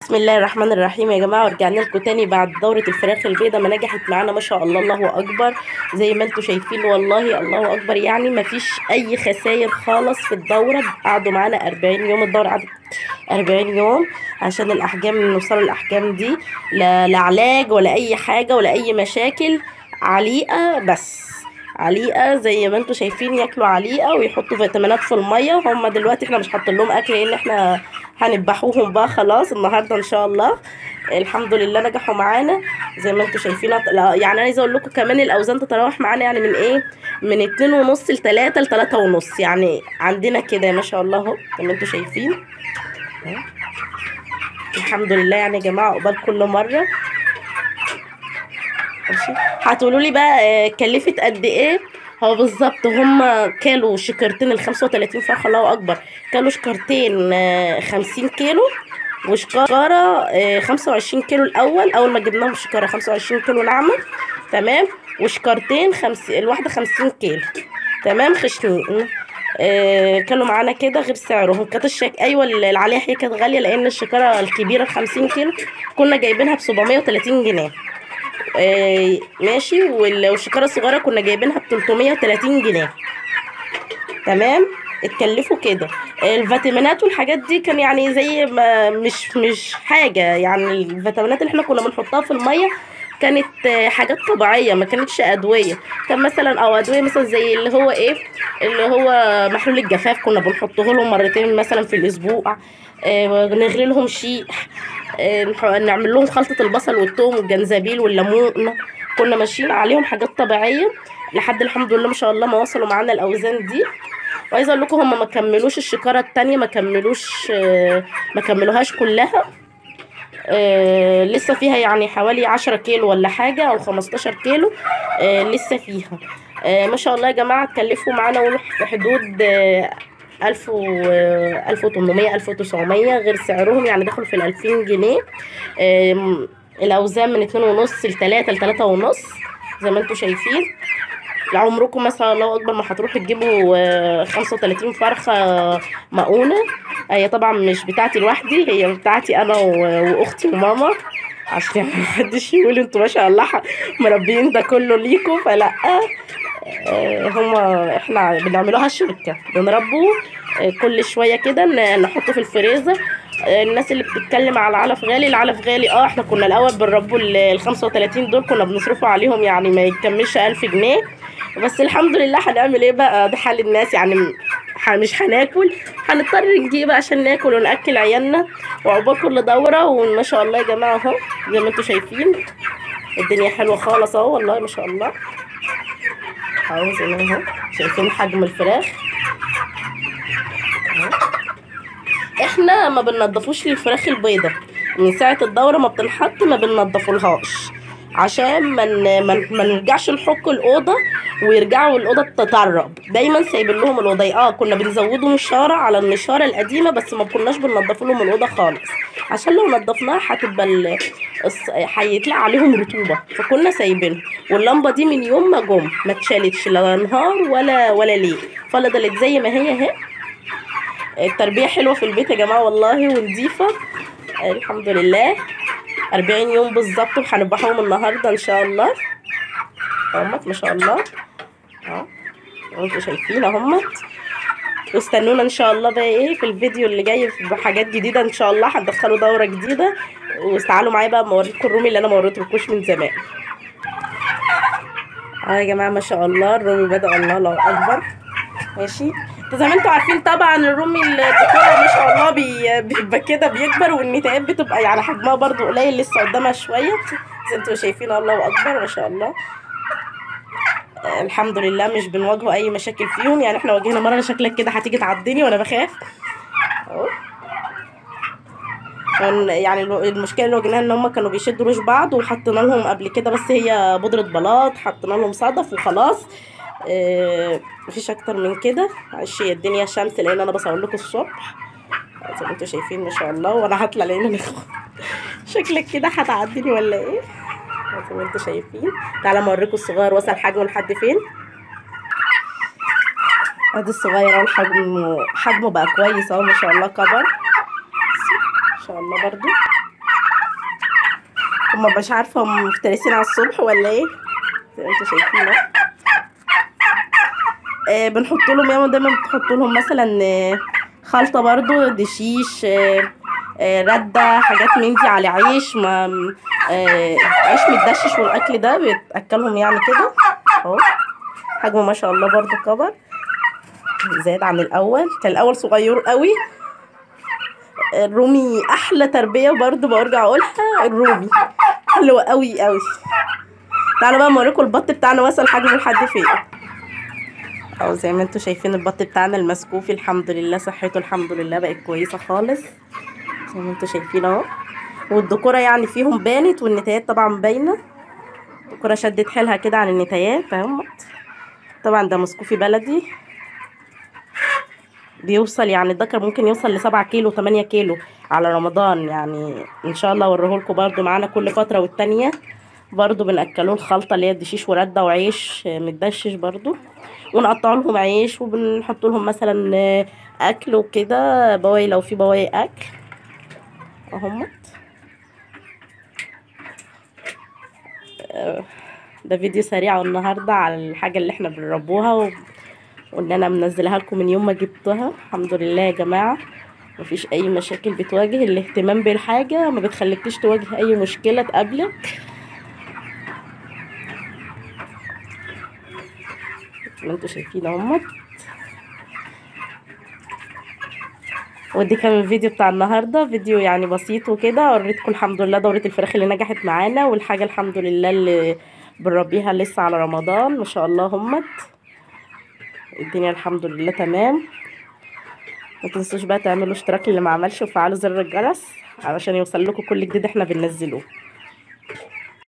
بسم الله الرحمن الرحيم يا جماعه ورجعنا لكم تاني بعد دوره الفراخ البيضاء ما نجحت معانا ما شاء الله الله اكبر زي ما انتم شايفين والله الله اكبر يعني ما فيش اي خسائر خالص في الدوره قعدوا معانا 40 يوم الدوره قعدت 40 يوم عشان الاحجام نوصل الاحجام دي لا, لا علاج ولا اي حاجه ولا اي مشاكل عليقه بس عليقه زي ما انتم شايفين ياكلوا عليقه ويحطوا فيتامينات في الميه هم دلوقتي احنا مش حاطين لهم اكل لان احنا هنذبحوهم بقى خلاص النهارده ان شاء الله الحمد لله نجحوا معانا زي ما انتم شايفين لا، يعني انا عايزه اقول لكم كمان الاوزان تتراوح معانا يعني من ايه من اتنين ونص لتلاتة لتلاتة ونص يعني عندنا كده ما شاء الله اهو زي ما انتم شايفين اهو. الحمد لله يعني يا جماعه قبال كل مره ماشي هتقولوا لي بقى آه، كلفت قد ايه هو بالظبط هما كانوا شكرتين ال 35 فرخه الله اكبر كانوا شكرتين آه، 50 كيلو وشكاره آه، 25 كيلو الاول اول ما جبناهم شكاره 25 كيلو ناعمه تمام وشكارتين خمس الواحده 50 كيلو تمام خشنين آه كانوا معانا كده غير سعرهم كانت الشك ايوه العليا هي كانت غاليه لان الشكاره الكبيره ال 50 كيلو كنا جايبينها ب 730 جنيه آه ماشي وال- والشكاره الصغيره كنا جايبينها ب 330 جنيه تمام اتكلفوا كده الفيتامينات والحاجات دي كان يعني زي ما مش مش حاجه يعني الفيتامينات اللي احنا كنا بنحطها في الميه كانت آه، حاجات طبيعيه ما كانتش ادويه كان مثلا او ادويه مثلا زي اللي هو ايه اللي هو محلول الجفاف كنا بنحطه لهم مرتين مثلا في الاسبوع آه، نغلي لهم شيء آه، نح- نعمل لهم خلطه البصل والثوم والجنزبيل والليمون كنا ماشيين عليهم حاجات طبيعيه لحد الحمد لله ما شاء الله ما وصلوا معانا الاوزان دي وعايزه اقول لكم هم ما كملوش الشكاره التانية ما كملوش آه، ما كملوهاش كلها آه لسه فيها يعني حوالي عشرة كيلو ولا حاجة أو خمستاشر كيلو آه لسه فيها آه ما شاء الله يا جماعة اتكلفوا معانا وروح في حدود آه ألف و ألف وتمنمية ألف وتسعمية غير سعرهم يعني دخلوا في الألفين جنيه آم، الأوزان من اتنين ونص لتلاتة لتلاتة ونص زي ما انتوا شايفين لعمركم مثلا الله اكبر ما هتروحوا تجيبوا آه، 35 فرخه مؤونه هي طبعا مش بتاعتي لوحدي هي بتاعتي انا و- واختي وماما عشان محدش يقول انتوا ما شاء الله ح- مربيين ده كله ليكوا فلا آه، هما احنا بنعملوها شركه بنربوا آه، كل شويه كده ن- نحطه في الفريزر آه، الناس اللي بتتكلم على العلف غالي العلف غالي اه احنا كنا الاول بنربوا ال ال 35 دول كنا بنصرفوا عليهم يعني ما يكملش 1000 جنيه بس الحمد لله هنعمل ايه بقى ده حال الناس يعني م- ح- مش هناكل هنضطر نجيب عشان ناكل وناكل عيالنا وعقبال كل دوره وما شاء الله يا جماعه اهو زي ما انتم شايفين الدنيا حلوه خالص اهو والله ما شاء الله اهو زي ما اهو شايفين حجم الفراخ اهو. احنا ما بننضفوش للفراخ البيضة من ساعة الدورة ما بتنحط ما بننضفولهاش عشان ما ن- ما ن- ما نرجعش نحك الأوضة ويرجعوا الأوضة تتطرب دايما سايبين لهم الأوضة اه كنا بنزودوا نشارة على النشارة القديمة بس ما كناش بننضف لهم الأوضة خالص عشان لو نضفناها هتبقى ال- الص- هيطلع عليهم رطوبة فكنا سايبينها واللمبة دي من يوم ما جم ما اتشالتش لا نهار ولا ولا ليل فضلت زي ما هي اهي التربية حلوة في البيت يا جماعة والله ونضيفة الحمد لله أربعين يوم بالظبط وهنذبحهم النهاردة إن شاء الله اهمت ما شاء الله اهو انتوا شايفين اهمت واستنونا ان شاء الله بقى ايه في الفيديو اللي جاي بحاجات جديدة ان شاء الله هندخلوا دورة جديدة وتعالوا معايا بقى موريكم الرومي اللي انا ما وريتلكوش من زمان اه يا جماعة ما شاء الله الرومي بدأ الله الله أكبر ماشي انتوا زي ما انتوا عارفين طبعا الرومي الذكورة ما شاء الله بي- بيبقى كده بيكبر والنتايات بتبقى يعني حجمها برضو قليل لسه قدامها شوية زي انتوا شايفين الله أكبر ما شاء الله آه، الحمد لله مش بنواجهوا أي مشاكل فيهم يعني احنا واجهنا مرة شكلك كده هتيجي تعضني وأنا بخاف اهو كان- يعني الو- المشكله اللي واجهناها ان هم كانوا بيشدوا ريش بعض وحطينا لهم قبل كده بس هي بودره بلاط حطينا لهم صدف وخلاص آه مفيش اكتر من كده معلش هي الدنيا شمس لان انا بصور لكم الصبح زي ما انتوا شايفين ما شاء الله وانا هطلع لان انا شكلك كده هتعديني ولا ايه زي ما انتوا شايفين تعالى اوريكم الصغير وصل حجمه لحد فين ادي الصغير اهو حجمه حجمه بقى كويس اهو ما شاء الله كبر ما شاء الله برضو هما مش عارفه هم مفترسين على الصبح ولا ايه زي ما انتوا شايفين اهو. آه بنحط لهم ياما دايما بتحط لهم مثلا آه، خلطه برضو دشيش آه آه رده حاجات من دي على عيش ما آه عيش متدشش والاكل ده بيتاكلهم يعني كده اهو حجمه ما شاء الله برضو كبر زاد عن الاول كان الاول صغير قوي الرومي احلى تربيه برضو برجع اقولها الرومي حلوه قوي قوي تعالوا بقى اوريكم البط بتاعنا وصل حجمه لحد فين اهو زي ما انتوا شايفين البط بتاعنا المسكوفي الحمد لله صحته الحمد لله بقت كويسه خالص زي ما انتوا شايفين اهو والدكوره يعني فيهم بانت والنتايات طبعا باينه الدكوره شدت حيلها كده عن النتايات اهمت طبعا ده مسكوفي بلدي بيوصل يعني الذكر ممكن يوصل لسبعة كيلو تمانية كيلو على رمضان يعني ان شاء الله اوريهولكوا برضو معانا كل فترة والتانية برضو بنأكلوه الخلطة اللي هي الدشيش وردة وعيش متدشش برضو ونقطع لهم عيش وبنحط لهم مثلا اكل وكده بواقي لو في بواقي اكل اهمت آه، ده فيديو سريع النهارده على الحاجة اللي احنا بنربوها و... وان انا منزلها لكم من يوم ما جبتها الحمد لله يا جماعه مفيش اي مشاكل بتواجه الاهتمام بالحاجه ما بتخليكيش تواجه اي مشكله تقابلك ما انتوا شايفين اهمت ودي كان الفيديو بتاع النهارده فيديو يعني بسيط وكده وريتكم الحمد لله دورة الفراخ اللي نجحت معانا والحاجه الحمد لله اللي بنربيها لسه على رمضان ما شاء الله همت الدنيا الحمد لله تمام ما تنسوش بقى تعملوا اشتراك اللي ما عملش وفعلوا زر الجرس علشان يوصل لكم كل جديد احنا بننزله